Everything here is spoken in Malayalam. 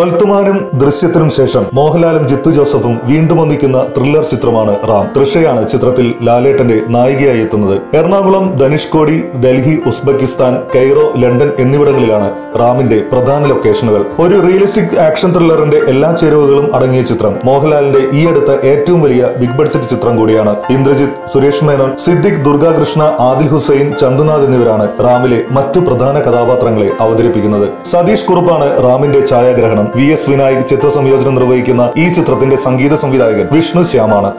ട്വൽത്തുമാനും ദൃശ്യത്തിനും ശേഷം മോഹൻലാലും ജിത്തു ജോസഫും വീണ്ടും ഒന്നിക്കുന്ന ത്രില്ലർ ചിത്രമാണ് റാം തൃഷയാണ് ചിത്രത്തിൽ ലാലേട്ടന്റെ നായികയായി എത്തുന്നത് Ernakulam Dhanushkodi Delhi Uzbekistan Cairo London എന്നിവിടങ്ങളിലാണ് റാമിന്റെ പ്രധാന ലൊക്കേഷനുകൾ ഒരു റിയലിസ്റ്റിക് ആക്ഷൻ ത്രില്ലറിന്റെ എല്ലാ ചേരുവകളും അടങ്ങിയ ചിത്രം മോഹൻലാലിന്റെ ഈ അടുത്ത ഏറ്റവും വലിയ ബിഗ് ബഡ്ജറ്റ് ചിത്രം കൂടിയാണ് ഇന്ദ്രജിത്ത് സുരേഷ് മേനോൻ സിദ്ദിഖ് ദുർഗാകൃഷ്ണ ആദിൽ ഹുസൈൻ ചന്തുനാഥ് എന്നിവരാണ് റാമിലെ മറ്റു പ്രധാന കഥാപാത്രങ്ങളെ അവതരിപ്പിക്കുന്നത് സതീഷ് കുറുപ്പാണ് റാമിന്റെ ഛായാഗ്രഹണം വി എസ് വിനായക് ചിത്രസംയോജനം നിർവഹിക്കുന്ന ഈ ചിത്രത്തിന്റെ സംഗീത സംവിധായകൻ വിഷ്ണു ശ്യാമാണ്